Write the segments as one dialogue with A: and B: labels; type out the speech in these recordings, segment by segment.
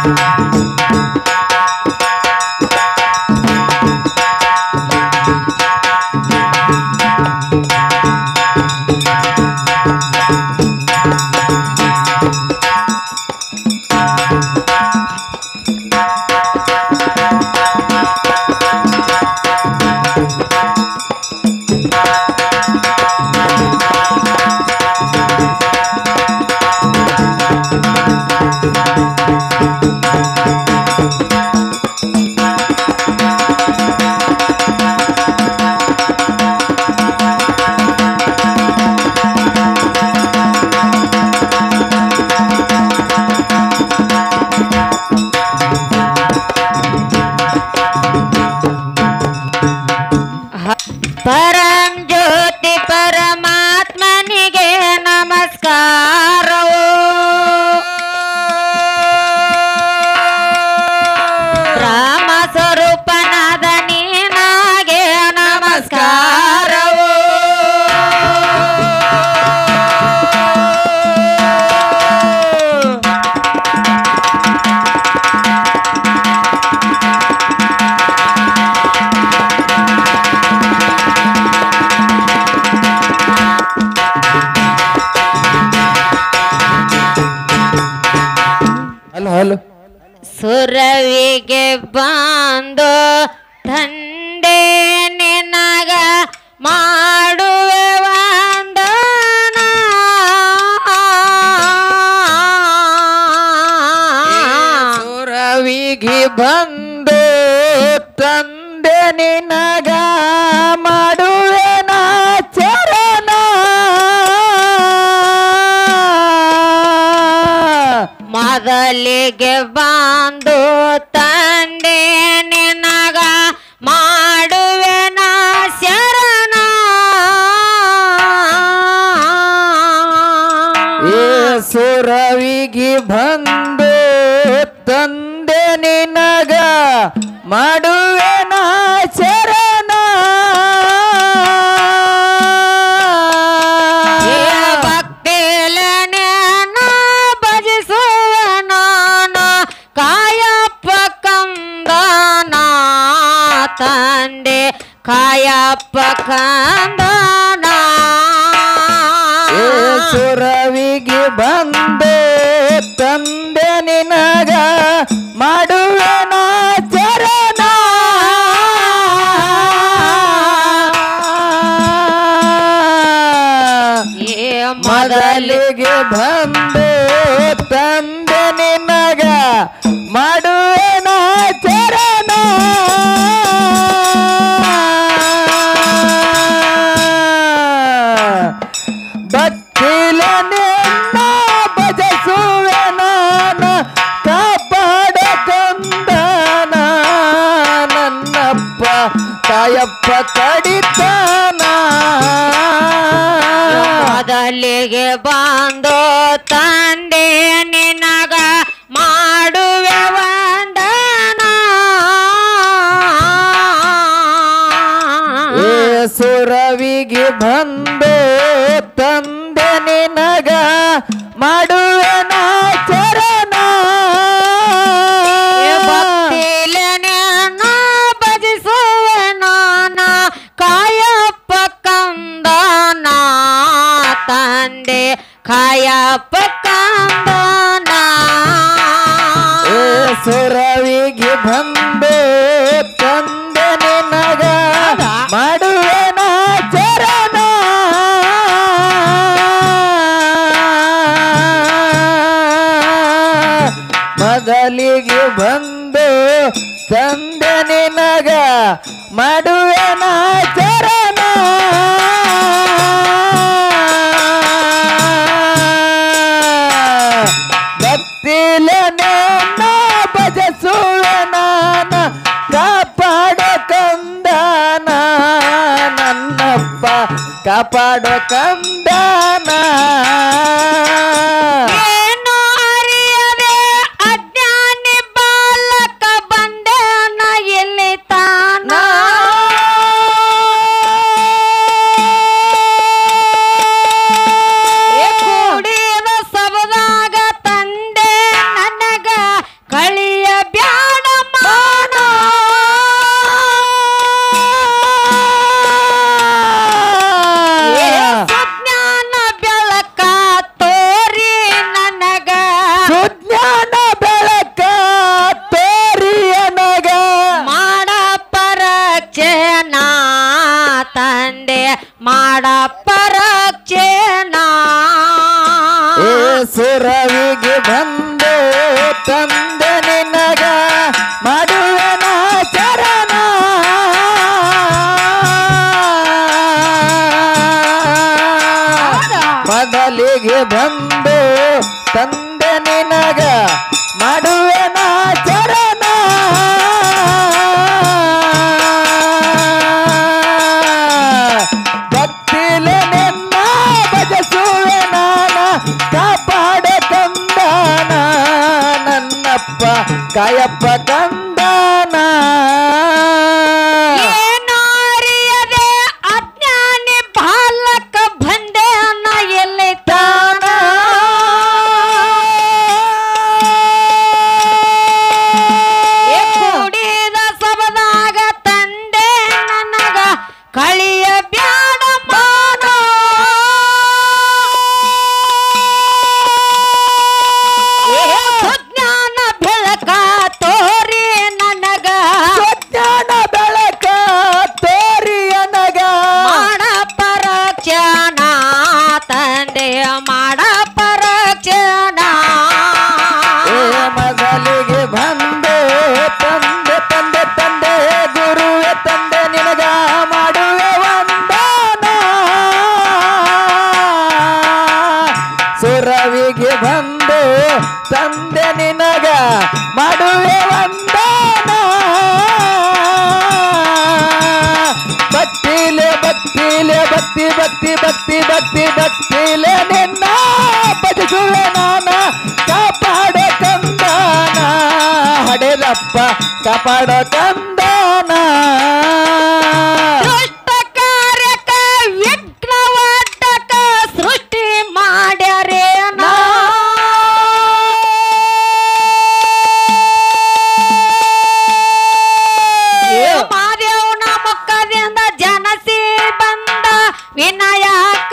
A: ಪರಂ ಜ್ಯೋತಿ ಪರಮಾತ್ಮನಿಗೆ ನಮಸ್ಕಾರವು ರಾಮ ಸ್ವರೂಪನಾದ ನೀನಾಗೆ ನಮಸ್ಕಾರವು
B: hello hello
A: ಸುರವಿಗೆ ಬಂದು ತಂದೆ ನಿನಗ ಮಾಡುವೆ ವಂದನ
B: ಸುರವಿಗಿ ಬಂದು ತಂದೆ ನಿನಗ ಮಾಡುವೆನ ಚರಣ
A: ಮೊದಲಿಗೆ ಬಂದು ತಂದೆ ನಿನಗ ಮಾಡುವೆ ನಾ ಶರಣ
B: ಏ ಸುರವಿಗಿ ಬಂದು ತಂದೆ ನಿನಗ ಮಾಡುವೆನ ಚರಣ
A: ಏ ಭಕ್ತಿಲನೇನ ಭಜಿಸುವ ನಾನು ಕಾಯಪ್ಪ ಕಂದನ ತಂದೆ ಕಾಯಪ್ಪ ಕಂದನ
B: ಏ ಸುರವಿಗೆ ಬಂದು ತಂದೆ ನಿನಗ ಮಾಡುವೆನ ಚರಣ
A: ಏ ಮೊದಲು
B: ಮೊದಲಿಗೆ ಬಂದು ತಂದೆ ನಿನಗ ಮಾಡುವೆನ ಚರಣ ಭಕ್ತಿಲ ನಿನ್ನ ಭಜಸುವೆ ನಾನು ಕಾಪಾಡ ಕಂದನ ನನ್ನಪ್ಪ ತಾಯಪ್ಪ ಕಡಿತಾನ
A: ಮೊದಲಿಗೆ ಬಂದು ತಂದೆ ನಿನಗ ಮಾಡುವೆ ವಂದನ
B: ಏ ಸುರವಿಗೆ ಬಂದು ತಂದೆ ನಿನಗ ಮಾಡುವೆನ ಚರಣ
A: ಭಕ್ತಿಲನೇನ ಭಜಿಸುವೆ ನಾನು ಕಾಯಪ್ಪ ಕಂದನ ತಂದೆ ಕಾಯಪ್ಪ ಕಂದನ
B: ಏ ಸುರವಿಗೆ ಬಂದು ತಂದೆ ನಿನಗ ಮಾಡುವೆನ ಚರಣ ಮೊದಲಿಗೆ ಬಂದು ತಂದೆ ನಿನಗ ಮಾಡುವೆನ ಚರಣ ಭಕ್ತಿಲ ನಿನ್ನ ಭಜಸುವೆ ನಾನ ಕಾಪಾಡ ಕಂದನ ನನ್ನಪ್ಪ ಕಾಪಾಡ ಕಂದನ
A: ಏನು ಅರಿಯದೆ ಅಜ್ಞಾನಿ ಬಾಲಕ ಬಂದನ ಎಲ್ಲಿ ತಾನ ಏ ಕೂಡಿದ ಸಬದಾಗ ತಂದೆ ನನಗ ಕಳಿ
B: ತಂದೆ ನಿನಗ ಮಾಡುವೆನ ಚರಣ ಮೊದಲಿಗೆ ಬಂದು ತಂದೆ ನಿನಗ ಮಾಡುವೆನ ಚರಣ ಭಕ್ತಿಲೆ ನಿನ್ನ ಭಜಸುವೆ ನಾನ ಕಾಪಾಡ ಕಂದನ ನನ್ನಪ್ಪ ಕಾಯಪ್ಪ ಕಂದನ
A: ಏನೋ ಅರಿಯದೆ ಅಜ್ಞಾನಿ ಬಾಲಕ ಬಂದೆ ಅನ್ನ ಎಲ್ಲಿ ತಾನ ಏ ಕೂಡಿದ ಸಬದಾಗ ತಂದೆ ನನಗ ಕಳಿಯ ಬ್ಯಾಡ ಮಾನ ಏ ಸುಜ್ಞಾನ ಬೆಳಕ ತೋರಿ ನನಗ
B: ಸುಜ್ಞಾನ ಬೆಳಕ ತೋರಿಯನಗ
A: ಮಾಡ ಪರಕ್ಷಣ ತಂದೆ ಮಾಡ ಪರಕ್ಷಣ
B: ಏ ಮೊದಲಿಗೆ ಬಂದೆ ತಂದೆ ತಂದೆ ತಂದೆ ಗುರುವೆ ತಂದೆ ನಿನಗ ಮಾಡುವೆ ವಂದನ ಸುರವಿಗೆ ಬಂದು ತಂದೆ ನಿನಗ ಮಾಡುವೆ ವಂದನ ಭಕ್ತಿಲೆ ಭಕ್ತಿಲೆ ಭಕ್ತಿ ಭಕ್ತಿ ಭಕ್ತಿ ಭಕ್ತಿ ಭಕ್ತಿಲೆ ನಿನ್ನ ಭಜಿಸುವೆ ನಾನ ಕಾಪಾಡ ಕಂದನ ಹಡೆದಪ್ಪ ಕಾಪಾಡ ಕಂದನ
A: ದುಷ್ಟ ಕಾರ್ಯಕ ವಿಘ್ನವಾಟಕ ಸೃಷ್ಟಿ ಮಾಡ್ಯಾರೇನ ಏ ಮಾದೇವನ ಮುಖದಿಂದ ಜನಸಿ ಬಂದ ವಿನಾಯಕ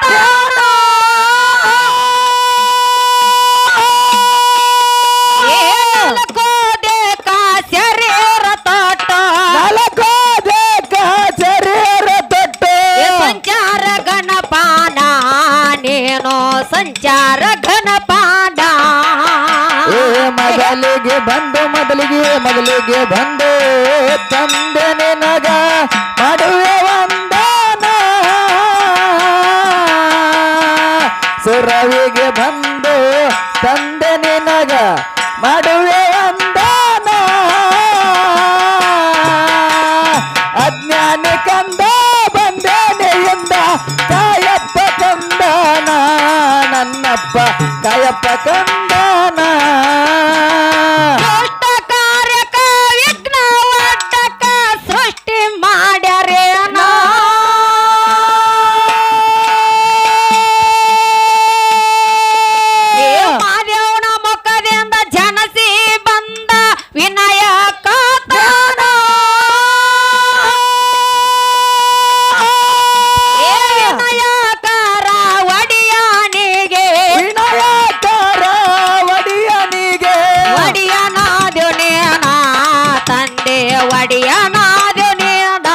A: ಶರೀರ ತೋಟ
B: ನಾಲ್ಕೋದೇಕ ಶರೀರ ತೊಟ್ಟು
A: ಏ ಸಂಚಾರ ಗಣಪಾನ ನೀನು ಸಂಚಾರ ಗಣಪಾನ
B: ಏ ಮೊದಲಿಗೆ ಬಂದು ಮೊದಲಿಗೆ ಮೊದಲಿಗೆ ಬಂದು ತಂದೆ ನಿನಗ ಮಾಡುವೆ ವಂದನ ಸುರವಿಗೆ ಬಂದು ತಂದೆ ನಿನಗ ಮಾಡುವೆ ವಂದನ ಅಜ್ಞಾನಿ ಕಂದ ಬಂದೇನೆ ಎಂದ ಕಾಯಪ್ಪ ಕಂದನ ನನ್ನಪ್ಪ ಕಾಯಪ್ಪ ಕಂದನ
A: ದುಷ್ಟ ಕಾರ್ಯಕ ವಿಘ್ನ ಒಡ್ಡಕ ಸೃಷ್ಟಿ ಮಾಡ್ಯಾರೇನ ಏ ಮಾದೇವನ ಮುಖದಿಂದ ಜನಸಿ ಬಂದ ವಿನಾಯಕ ತಾನ ಏ ವಿನಾಯಕರ ಒಡಿಯಾನಿಗೆ
B: ವಿನಾಯಕರ ಒಡಿಯನಿಗೆ
A: ಒಡಿಯನಾದ್ಯುನೇನ ತಂದೆ ಒಡಿಯನಾದ್ಯುನೇನ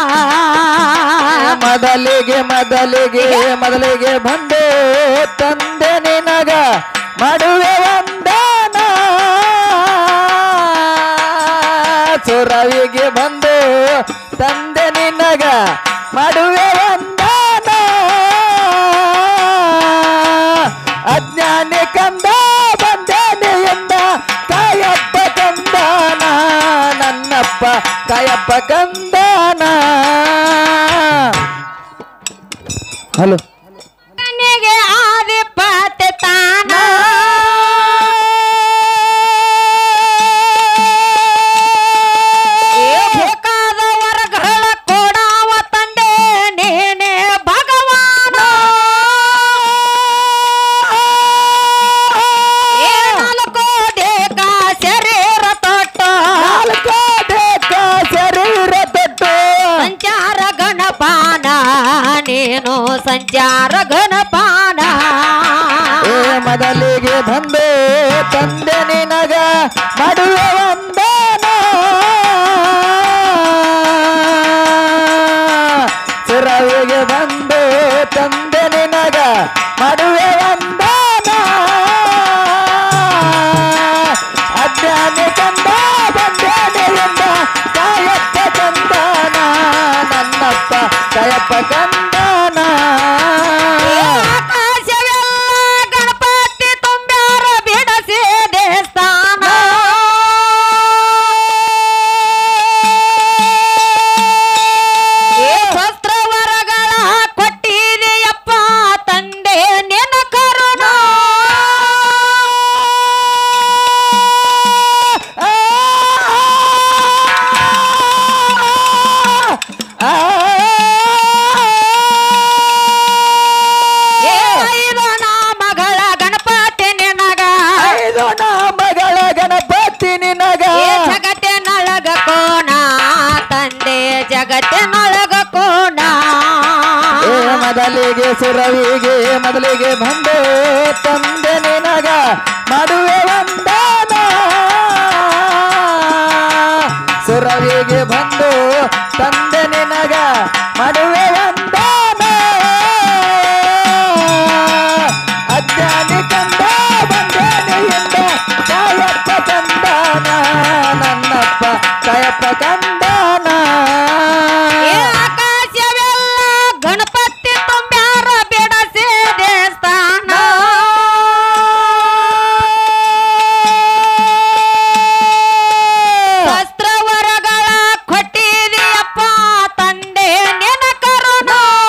B: ಮೊದಲಿಗೆ ಮೊದಲಿಗೆ ಮೊದಲಿಗೆ ಬಂದು ತಂದೆ ನಿನಗ ಮಾಡುವೆ ವಂದನ ಸುರವಿಗೆ ಬಂದು ತಂದೆ ನಿನಗ ಮಾಡುವೆ ವಂದನ ಅಜ್ಞಾನಿ ಕಂದ ಬಂದೇನೆ ಎಂದ ಕಾಯಪ್ಪ ಕಂದನ ನನ್ನಪ್ಪ ಕಾಯಪ್ಪ ಕಂದನ ಹಲೋ
A: ಕಣ್ಣಿಗೆ ಆದಿಪತೆ ತಾನ ಏ ಬೇಕಾದ ವರಗಳ ಕೊಡಾವ ತಂದೆ ನೀನೆ ಭಗವಾನ ಏ ನಾಲ್ಕು ದೇಕ ಶರೀರ ತೊಟ್ಟು
B: ನಾಲ್ಕು ದೇಕ ಶರೀರ ತೊಟ್ಟು
A: ಸಂಚಾರ ಗಣಪಾನ ನೀನು ಸಂಚಾರ ಗಣಪಾನ
B: ಏ ಮೊದಲಿಗೆ ಬಂದು ತಂದೆ ನಿನಗ ಮಾಡುವೆ ವಂದನ ಸುರವಿಗೆ ಬಂದು ತಂದೆ ನಿನಗ ಮಾಡುವೆ ವಂದನ ಅಜ್ಞ ಮೊದಲಿಗೆ ಸುರವಿಗೆ ಮೊದಲಿಗೆ ಬಂದು ತಂದೆ ನಿನಗ ಮಾಡುವೆ ವಂದನ ಸುರವಿಗೆ ಬಂದು ತಂದೆ ನಿನಗ ಮಾಡುವೆ ವಂದನ ಅಜ್ಞಾನಿ ಕಂದ ಬಂದೇನೆ ಎಂದ ಕಾಯಪ್ಪ ಕಂದನ ನನ್ನಪ್ಪ ಕಾಯಪ್ಪ ಕಂದನ
A: ಏ ಆಕಾಶವೆಲ್ಲ ಗಣಪತಿ ತುಂಬ್ಯಾರ ಬಿಡಸೆ ದೇವಸ್ಥಾನ ಶಸ್ತ್ರವರಗಳ ಕೊಟ್ಟಿದೆಯಪ್ಪ ತಂದೆ ನಿನ ಕರುಣ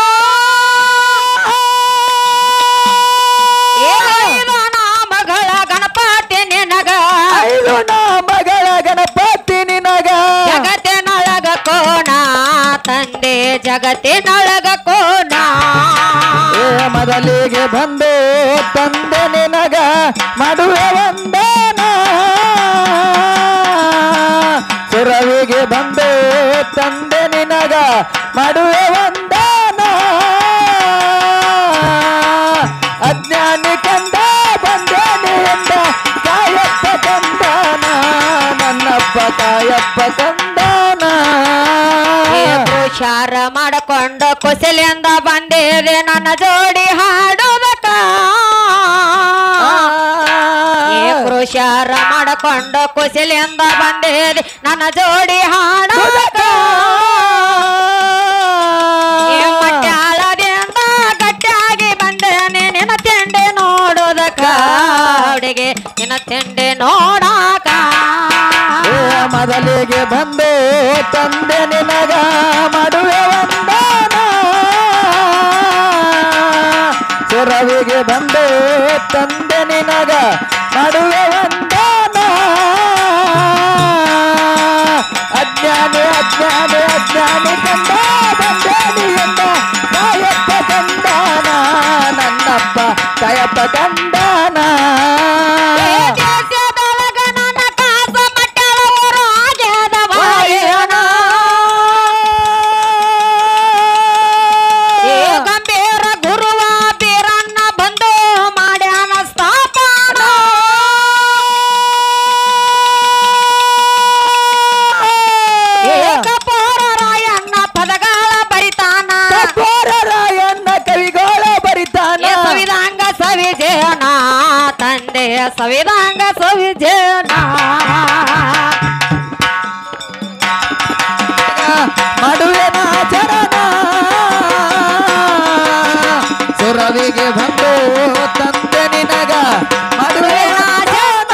A: ಏಳು ನಾಮಗಳ ಗಣಪತಿ ನಿನಗ
B: ಐದು ನಾಮಗಳ ಗಣಪತಿ ನಿನಗ
A: ಜಗತ್ತಿನೊಳಗ ಕೋಣ ತಂದೆ ಜಗತ್ತಿನೊಳಗ ಕೋಣ
B: ಏ ಮೊದಲಿಗೆ ಬಂದು ತಂದೆ ನಿನಗ ಮಾಡುವೆ ವಂದನ ಸುರವಿಗೆ ಬಂದು ತಂದೆ ನಿನಗ ಮಾಡುವೆ ವಂದನ ಅಜ್ಞಾನಿ ಕಂದ ಬಂದೇನೆ ಎಂದ ಕಾಯಪ್ಪ ಕಂದನ ನನ್ನಪ್ಪ ಕಾಯಪ್ಪ ಕಂದನ
A: ಏ ಪುಷಾರ ಮಾಡಿಕೊಂಡು ಕುಸಲಿಂದ ಬಂದಿದೆ ನನ್ನ ಜೋಡಿ ಹಾಡುದಕ್ಕ ಏ ಕೃಷಾರ ಮಾಡಿಕೊಂಡು ಕುಸಲಿಂದ ಬಂದಿದೆ ನನ್ನ ಜೋಡಿ ಹಾಡುದಕ್ಕ ಏ ಮಟ್ಯಾಳದಿಂದ ಗಟ್ಟಿಯಾಗಿ ಬಂದೇನೆ ನಿನ್ನ ತಿಂಡಿ ನೋಡುದಕ್ಕ ಹುಡುಗಿ ನಿನ್ನ ತಿಂಡಿ ನೋಡಾಕ
B: ಏ ಮೊದಲಿಗೆ ಬಂದು ತಂದೆ ನಿನಗ ಮಾಡುವೆ ವಂದನ ಸುರವಿಗೆ ಬಂದು ತಂದೆ ನಿನಗ ಮಾಡುವೆ ವಂದನ ಅಜ್ಞಾನಿ ಅಜ್ಞಾನಿ ಅಜ್ಞಾನಿ ಕಂದ ಬಂದೇನಿ ಎಂದ ಕಾಯಪ್ಪ ಕಂದನ ನನ್ನಪ್ಪ ಕಾಯಪ್ಪ ಕಂದನ
A: ಏ ದೇಶದೊಳಗ ನನ್ನ ಕಾಸ ಮಟ್ಟಳವರು ಆಗ್ಯದವ ಏನ? ಏ ಗಂಭೀರ ಗುರುವ ಬೀರಣ್ಣ ಬಂದು ಮಾಡ್ಯಾನ ಸ್ಥಾಪನ ಏಕಪೋರ ರಾಯಣ್ಣ ಪದಗಳ ಬರಿತಾನ
B: ರಾಯಣ್ಣ ಕವಿಗೋಳ ಬರಿತಾನ
A: ಏ ಸವಿದಾಂಗ ಸವಿಜೇನ ತಂದೆ ಸವಿದಾಂಗ ಸವಿಜೇನ
B: ಮಡುವೆನ ಚರಣ ಸುರವಿಗೆ ಬಂದು ತಂದೆ ನಿನಗ ಮಡುವೆನ ಚರಣ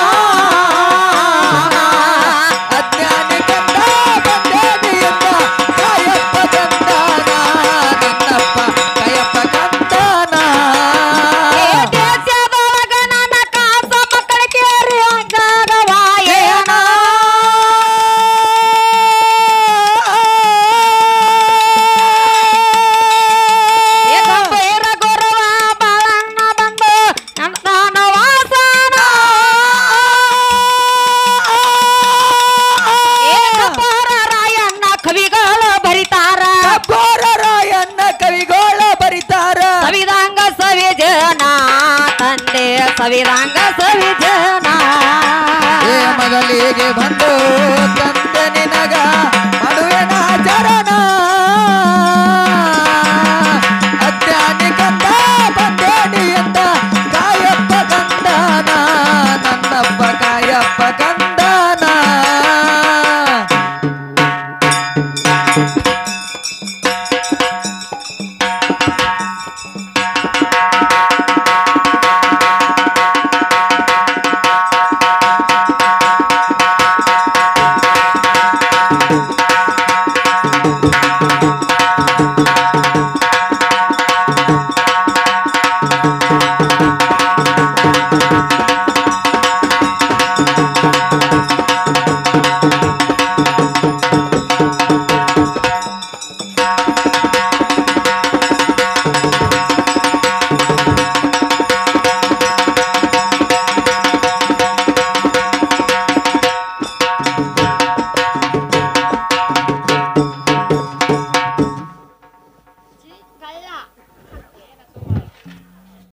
B: ಅಜ್ಞಾನಿ ಕಂದ ಬಂದೇನಿ ಎಂದ ಕಾಯಪ್ಪ ಕಂದನ ನನ್ನಪ್ಪ ಕಾಯಪ್ಪ ಕಂದನ
A: ಏ ದೇಶದೊಳಗ ನನ್ನ ಕಾಸ ಮಕ್ಕಳ ಕೇರಿ ಅಂಗಾಗವ ಏನ ಏ ಗಂಭೀರ ಗುರುವ ಬಾಳಣ್ಣ ಬಂದು ನನ್ನ ವಾಸನ ಏ ಕಪೋರ ರಾಯಣ್ಣ ಕವಿಗಳು ಬರಿತಾರ
B: ರಾಯಣ್ಣ ಕವಿಗೋಳ ಬರಿತಾರ
A: ಸವಿದಾಂಗ ಸವಿಜನ ತಂದೆ ಸವಿದಾಂಗ ಸವಿಜನ
B: ಏ ಮೊದಲಿಗೆ ಬಂದು ತಂದೆ